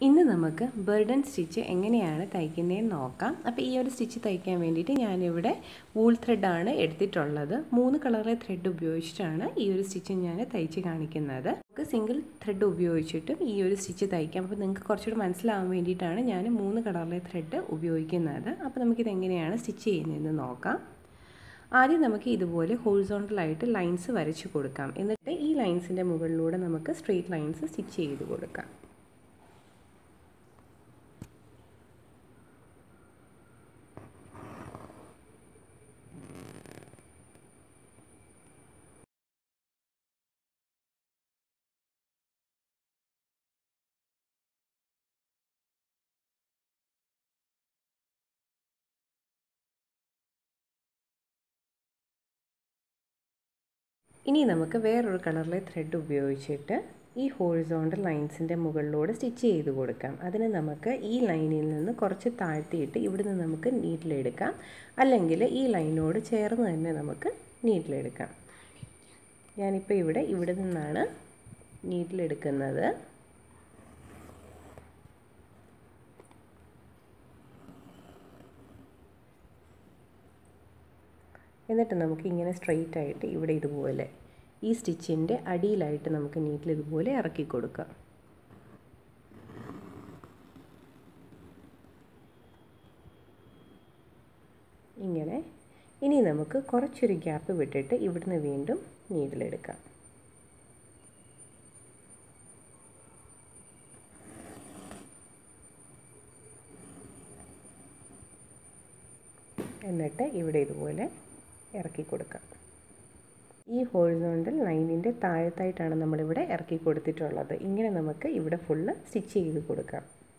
ഇന്ന് നമുക്ക് burden stitch എങ്ങനെയാണ് തയ്ക്കുന്നതെന്ന് നോക്കാം അപ്പോൾ ഈ ഒരു സ്റ്റിച്ച് തയ്ക്കാൻ വേണ്ടിയിട്ട് ഞാനിവിടെ വൂൾ ത്രെഡാണ് എടുത്തിട്ടുള്ളത് മൂന്ന് കളറിലെ ത്രെഡ് ഉപയോഗിച്ചിട്ടാണ് ഈ ഒരു സ്റ്റിച്ച് ഞാൻ തയ്ച്ച് കാണിക്കുന്നത് നമുക്ക് സിംഗിൾ ത്രെഡ് ഉപയോഗിച്ചിട്ടും ഈ ഒരു സ്റ്റിച്ച് തയ്ക്കാം അപ്പോൾ നിങ്ങൾക്ക് കുറച്ചുകൂടി മനസ്സിലാവാൻ വേണ്ടിയിട്ടാണ് ഞാൻ മൂന്ന് കളറിലെ ത്രെഡ് ഉപയോഗിക്കുന്നത് അപ്പോൾ നമുക്കിത് എങ്ങനെയാണ് സ്റ്റിച്ച് ചെയ്യുന്നതെന്ന് നോക്കാം ആദ്യം നമുക്ക് ഇതുപോലെ ഹോറിസോണ്ടലായിട്ട് ലൈൻസ് വരച്ച് കൊടുക്കാം എന്നിട്ട് ഈ ലൈൻസിൻ്റെ മുകളിലൂടെ നമുക്ക് സ്ട്രെയിറ്റ് ലൈൻസ് സ്റ്റിച്ച് ചെയ്ത് കൊടുക്കാം ഇനി നമുക്ക് വേറൊരു കളറിലെ ത്രെഡ് ഉപയോഗിച്ചിട്ട് ഈ ഹോറിസോണ്ടൽ ലൈൻസിൻ്റെ മുകളിലൂടെ സ്റ്റിച്ച് ചെയ്ത് കൊടുക്കാം അതിന് നമുക്ക് ഈ ലൈനിൽ നിന്ന് കുറച്ച് താഴ്ത്തിയിട്ട് ഇവിടുന്ന് നമുക്ക് നീറ്റിലെടുക്കാം അല്ലെങ്കിൽ ഈ ലൈനോട് ചേർന്ന് തന്നെ നമുക്ക് നീറ്റിലെടുക്കാം ഞാനിപ്പോൾ ഇവിടെ ഇവിടെ നിന്നാണ് നീറ്റിലെടുക്കുന്നത് എന്നിട്ട് നമുക്ക് ഇങ്ങനെ സ്ട്രെയിറ്റ് ആയിട്ട് ഇവിടെ ഇതുപോലെ ഈ സ്റ്റിച്ചിൻ്റെ അടിയിലായിട്ട് നമുക്ക് നീറ്റിൽ ഇതുപോലെ ഇറക്കി കൊടുക്കാം ഇങ്ങനെ ഇനി നമുക്ക് കുറച്ചൊരു ഗ്യാപ്പ് വിട്ടിട്ട് ഇവിടുന്ന് വീണ്ടും നീഡിലെടുക്കാം എന്നിട്ട് ഇവിടെ ഇതുപോലെ ഇറക്കി കൊടുക്കാം ഈ ഹോറിസോണ്ടൽ ലൈനിൻ്റെ താഴത്തായിട്ടാണ് നമ്മളിവിടെ ഇറക്കി കൊടുത്തിട്ടുള്ളത് ഇങ്ങനെ നമുക്ക് ഇവിടെ ഫുള്ള് സ്റ്റിച്ച് ചെയ്ത് കൊടുക്കാം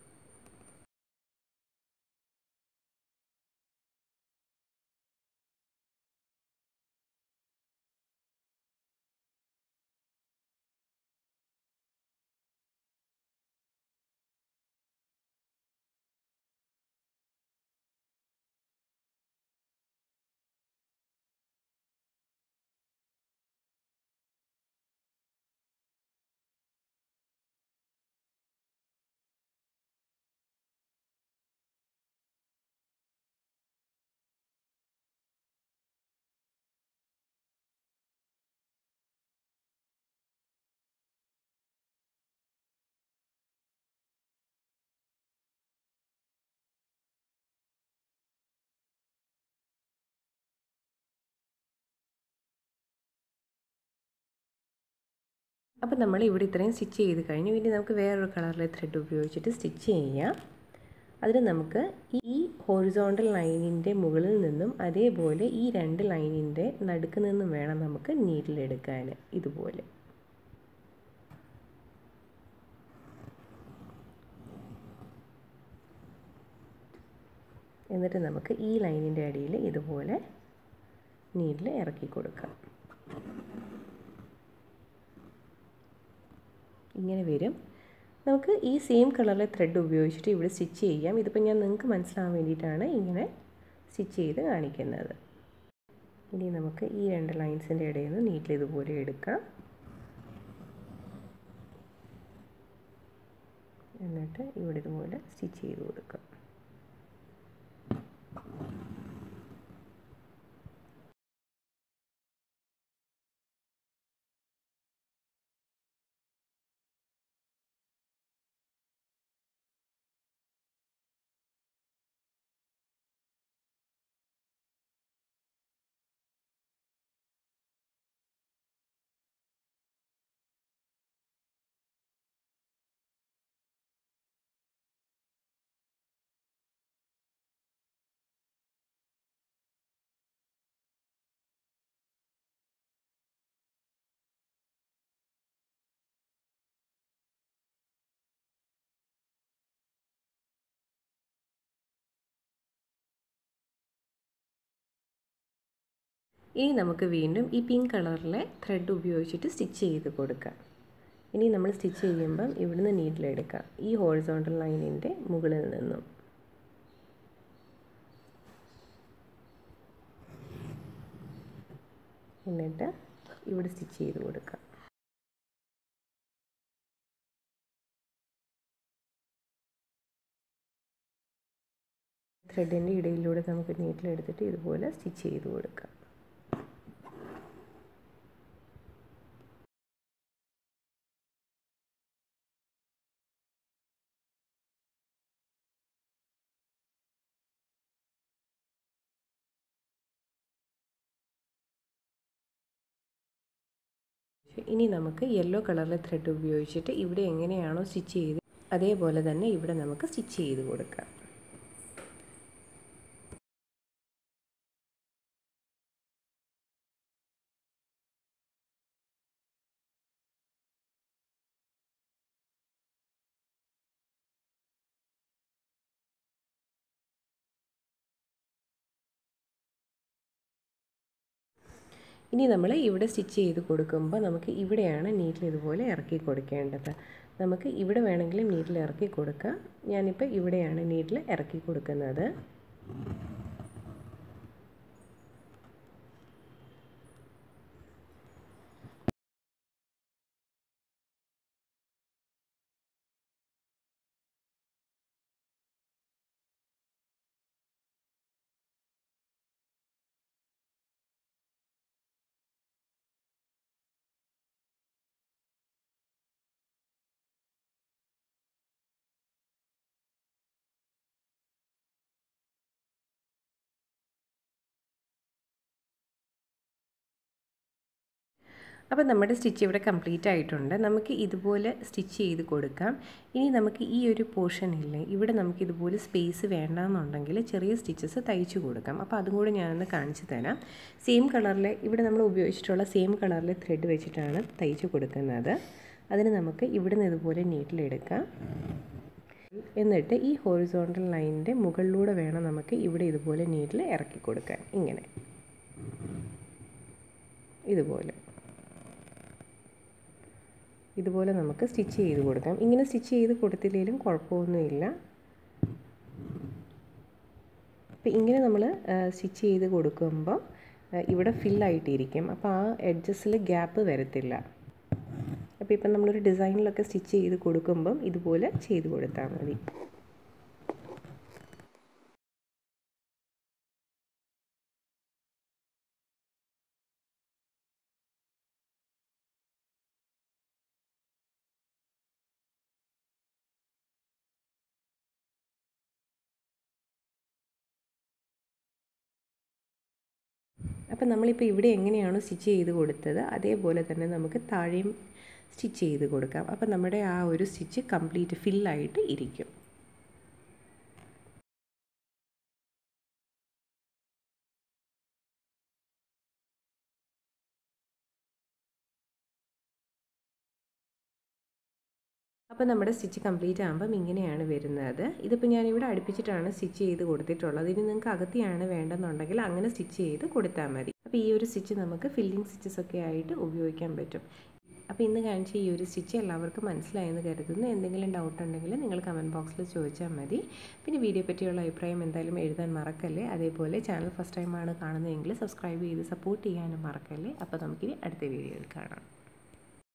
അപ്പോൾ നമ്മൾ ഇവിടെ ഇത്രയും സ്റ്റിച്ച് ചെയ്ത് കഴിഞ്ഞു ഇനി നമുക്ക് വേറൊരു കളറിലെ ത്രെഡ് ഉപയോഗിച്ചിട്ട് സ്റ്റിച്ച് ചെയ്യാം അതിന് നമുക്ക് ഈ ഹോറിസോണ്ടൽ ലൈനിൻ്റെ മുകളിൽ നിന്നും അതേപോലെ ഈ രണ്ട് ലൈനിൻ്റെ നടുക്ക് നിന്നും വേണം നമുക്ക് നീറ്റിലെടുക്കാൻ ഇതുപോലെ എന്നിട്ട് നമുക്ക് ഈ ലൈനിൻ്റെ അടിയിൽ ഇതുപോലെ നീഡിൽ ഇറക്കി കൊടുക്കാം ഇങ്ങനെ വരും നമുക്ക് ഈ സെയിം കളറിലെ ത്രെഡ് ഉപയോഗിച്ചിട്ട് ഇവിടെ സ്റ്റിച്ച് ചെയ്യാം ഇതിപ്പോൾ ഞാൻ നിങ്ങൾക്ക് മനസ്സിലാവാൻ വേണ്ടിയിട്ടാണ് ഇങ്ങനെ സ്റ്റിച്ച് ചെയ്ത് കാണിക്കുന്നത് ഇനി നമുക്ക് ഈ രണ്ട് ലൈൻസിൻ്റെ ഇടയിൽ നിന്ന് നീറ്റിൽ ഇതുപോലെ എടുക്കാം എന്നിട്ട് ഇവിടെ ഇതുപോലെ സ്റ്റിച്ച് ചെയ്ത് കൊടുക്കാം ഇനി നമുക്ക് വീണ്ടും ഈ പിങ്ക് കളറിലെ ത്രെഡ് ഉപയോഗിച്ചിട്ട് സ്റ്റിച്ച് ചെയ്ത് കൊടുക്കാം ഇനി നമ്മൾ സ്റ്റിച്ച് ചെയ്യുമ്പം ഇവിടുന്ന് നീഡിലെടുക്കാം ഈ ഹോറിസോണ്ടൽ ലൈനിൻ്റെ മുകളിൽ നിന്നും എന്നിട്ട് ഇവിടെ സ്റ്റിച്ച് ചെയ്ത് കൊടുക്കാം ത്രെഡിൻ്റെ ഇടയിലൂടെ നമുക്ക് നീറ്റിലെടുത്തിട്ട് ഇതുപോലെ സ്റ്റിച്ച് ചെയ്ത് കൊടുക്കാം ഇനി നമുക്ക് യെല്ലോ കളറിലെ ത്രെഡ് ഉപയോഗിച്ചിട്ട് ഇവിടെ എങ്ങനെയാണോ സ്റ്റിച്ച് ചെയ്ത് അതേപോലെ തന്നെ ഇവിടെ നമുക്ക് സ്റ്റിച്ച് ചെയ്ത് കൊടുക്കാം ഇനി നമ്മൾ ഇവിടെ സ്റ്റിച്ച് ചെയ്ത് കൊടുക്കുമ്പോൾ നമുക്ക് ഇവിടെയാണ് നീറ്റിൽ ഇതുപോലെ ഇറക്കി കൊടുക്കേണ്ടത് നമുക്ക് ഇവിടെ വേണമെങ്കിലും നീറ്റിൽ ഇറക്കി കൊടുക്കാം ഞാനിപ്പോൾ ഇവിടെയാണ് നീറ്റിൽ ഇറക്കി കൊടുക്കുന്നത് അപ്പോൾ നമ്മുടെ സ്റ്റിച്ച് ഇവിടെ കംപ്ലീറ്റ് ആയിട്ടുണ്ട് നമുക്ക് ഇതുപോലെ സ്റ്റിച്ച് ചെയ്ത് കൊടുക്കാം ഇനി നമുക്ക് ഈ ഒരു പോർഷൻ ഇല്ലേ ഇവിടെ നമുക്ക് ഇതുപോലെ സ്പേസ് വേണ്ടാന്നുണ്ടെങ്കിൽ ചെറിയ സ്റ്റിച്ചസ് തയ്ച്ചു കൊടുക്കാം അപ്പോൾ അതും കൂടി ഞാനൊന്ന് കാണിച്ചു തരാം സെയിം കളറിലെ ഇവിടെ നമ്മൾ ഉപയോഗിച്ചിട്ടുള്ള സെയിം കളറിലെ ത്രെഡ് വെച്ചിട്ടാണ് തയ്ച്ചു കൊടുക്കുന്നത് അതിന് നമുക്ക് ഇവിടുന്ന് ഇതുപോലെ നീറ്റിലെടുക്കാം എന്നിട്ട് ഈ ഹോറിസോണ്ടൽ ലൈനിൻ്റെ മുകളിലൂടെ വേണം നമുക്ക് ഇവിടെ ഇതുപോലെ നീറ്റിൽ ഇറക്കി കൊടുക്കാൻ ഇങ്ങനെ ഇതുപോലെ ഇതുപോലെ നമുക്ക് സ്റ്റിച്ച് ചെയ്ത് കൊടുക്കാം ഇങ്ങനെ സ്റ്റിച്ച് ചെയ്ത് കൊടുത്തില്ലെങ്കിലും കുഴപ്പമൊന്നുമില്ല അപ്പോൾ ഇങ്ങനെ നമ്മൾ സ്റ്റിച്ച് ചെയ്ത് കൊടുക്കുമ്പോൾ ഇവിടെ ഫില്ലായിട്ടിരിക്കും അപ്പോൾ ആ എഡ്ജസിൽ ഗ്യാപ്പ് വരത്തില്ല അപ്പോൾ ഇപ്പം നമ്മളൊരു ഡിസൈനിലൊക്കെ സ്റ്റിച്ച് ചെയ്ത് കൊടുക്കുമ്പം ഇതുപോലെ ചെയ്ത് കൊടുത്താൽ മതി അപ്പം നമ്മളിപ്പോൾ ഇവിടെ എങ്ങനെയാണോ സ്റ്റിച്ച് ചെയ്ത് കൊടുത്തത് അതേപോലെ തന്നെ നമുക്ക് താഴെയും സ്റ്റിച്ച് ചെയ്ത് കൊടുക്കാം അപ്പം നമ്മുടെ ആ ഒരു സ്റ്റിച്ച് കംപ്ലീറ്റ് ഫില്ലായിട്ട് ഇരിക്കും അപ്പോൾ നമ്മുടെ സ്റ്റിച്ച് കംപ്ലീറ്റ് ആകുമ്പം ഇങ്ങനെയാണ് വരുന്നത് ഇതിപ്പോൾ ഞാനിവിടെ അടുപ്പിച്ചിട്ടാണ് സ്റ്റിച്ച് ചെയ്ത് കൊടുത്തിട്ടുള്ളത് ഇനി നിങ്ങൾക്ക് അകത്തിയാണ് വേണ്ടെന്നുണ്ടെങ്കിൽ അങ്ങനെ സ്റ്റിച്ച് ചെയ്ത് കൊടുത്താൽ മതി അപ്പോൾ ഈ ഒരു സ്റ്റിച്ച് നമുക്ക് ഫില്ലിംഗ് സ്റ്റിച്ചസ് ഒക്കെ ആയിട്ട് ഉപയോഗിക്കാൻ പറ്റും അപ്പോൾ ഇന്ന് കാണിച്ച ഈ ഒരു സ്റ്റിച്ച് എല്ലാവർക്കും മനസ്സിലായെന്ന് കരുതുന്നു എന്തെങ്കിലും ഡൗട്ട് ഉണ്ടെങ്കിൽ നിങ്ങൾ കമൻറ്റ് ബോക്സിൽ ചോദിച്ചാൽ മതി പിന്നെ വീഡിയോ പറ്റിയുള്ള അഭിപ്രായം എന്തായാലും എഴുതാൻ മറക്കല്ലേ അതേപോലെ ചാനൽ ഫസ്റ്റ് ടൈമാണ് കാണുന്നതെങ്കിൽ സബ്സ്ക്രൈബ് ചെയ്ത് സപ്പോർട്ട് ചെയ്യാനും മറക്കല്ലേ അപ്പോൾ നമുക്കിനി അടുത്ത വീഡിയോയിൽ കാണാം